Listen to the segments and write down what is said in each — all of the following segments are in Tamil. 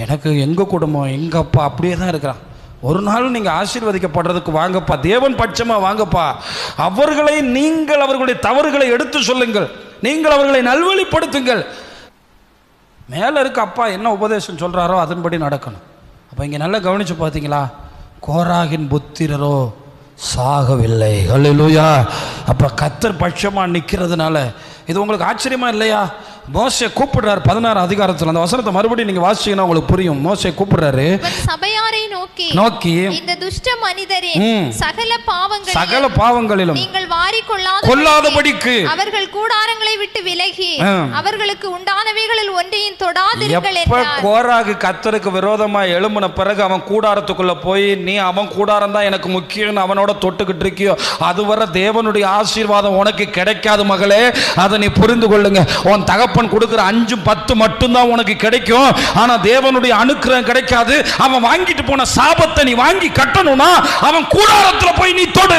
எனக்கு எங்கள் குடும்பம் எங்கள் அப்பா அப்படியே தான் இருக்கிறான் ஒரு நாள் நீங்கள் ஆசீர்வதிக்கப்படுறதுக்கு வாங்கப்பா தேவன் பட்சமாக வாங்கப்பா அவர்களை நீங்கள் அவர்களுடைய தவறுகளை எடுத்து சொல்லுங்கள் நீங்கள் அவர்களை நல்வழிப்படுத்துங்கள் மேலே இருக்க அப்பா என்ன உபதேசம் சொல்கிறாரோ அதன்படி நடக்கணும் அப்போ இங்கே நல்லா கவனித்து பார்த்தீங்களா கோராகின் புத்திரரோ சாகவில்லை ஹalleluya அப்போ கத்தர் பட்சமாக நிற்கிறதுனால இது உங்களுக்கு ஆச்சரியமா இல்லையா மோசே கூப்பிடுறாரு பதினாறு அதிகாரத்தில் அந்த வசனத்தை மறுபடியும் நீங்கள் வாசிச்சீங்கன்னா உங்களுக்கு புரியும் மோசே கூப்பிடுறாரு இவன் சபையாரை நோக்கி நோக்கி இந்த துஷ்ட மனிதரின் ம். சகல பாவங்கள் சகல பாவங்களிலும் நீங்கள் வாரி கொள்ளாத கொல்லாதபடிக்கு அவர்கள் கூடாரங்களை விட்டு விலகி ஆ. அவர்களுக்கு உண்டானவைகளில் ஒன்றையும் தொடாதிருங்கள் எப்ப என்றார் கோராகு கத்தருக்கு விரோதமா எழும்பின பிறகு அவன் கூடாரத்துக்குள்ள போய் நீ அவன் கூடாரம் தான் எனக்கு முக்கியம்னு அவனோட தொட்டுக்கிட்டு இருக்கியோ அதுவரை தேவனுடைய ஆசீர்வாதம் உனக்கு கிடைக்காது மகளே அதை நீ புரிந்து கொள்ளுங்க உன் தகப்பன் கொடுக்குற அஞ்சு பத்து மட்டும்தான் உனக்கு கிடைக்கும் ஆனா தேவனுடைய அனுக்கிரகம் கிடைக்காது அவன் வாங்கிட்டு போன சாபத்தை நீ வாங்கி கட்டணும்னா அவன் கூடாரத்துல போய் நீ தொடு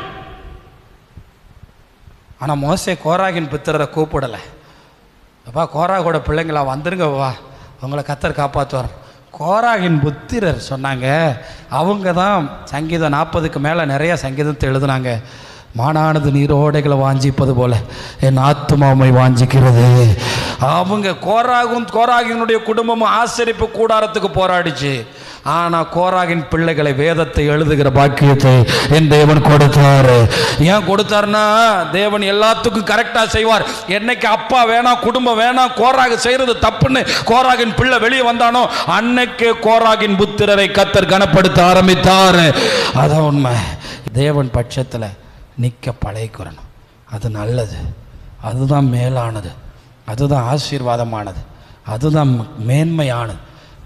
ஆனா மோசே கோராகின் பித்தரை கூப்பிடலை அப்பா கோராகோட பிள்ளைங்களா வந்துருங்க வா உங்களை கத்தர் காப்பாற்றுவார் கோராகின் புத்திரர் சொன்னாங்க அவங்க தான் சங்கீதம் நாற்பதுக்கு மேலே நிறைய சங்கீதத்தை எழுதுனாங்க மானானது நீரோடைகளை வாஞ்சிப்பது போல என் ஆத்மாவை வாஞ்சிக்கிறது அவங்க கோராகும் கோராகினுடைய குடும்பமும் ஆசரிப்பு கூடாரத்துக்கு போராடிச்சு ஆனால் கோராகின் பிள்ளைகளை வேதத்தை எழுதுகிற பாக்கியத்தை என் தேவன் கொடுத்தாரு ஏன் கொடுத்தாருன்னா தேவன் எல்லாத்துக்கும் கரெக்டாக செய்வார் என்னைக்கு அப்பா வேணாம் குடும்பம் வேணாம் கோராக செய்கிறது தப்புன்னு கோராகின் பிள்ளை வெளியே வந்தானோ அன்னைக்கு கோராகின் புத்திரரை கத்தர் கனப்படுத்த ஆரம்பித்தார் அதான் உண்மை தேவன் பட்சத்தில் நிற்க பழகிக்கிறணும் அது நல்லது அதுதான் மேலானது அதுதான் ஆசீர்வாதமானது அதுதான் மேன்மையானது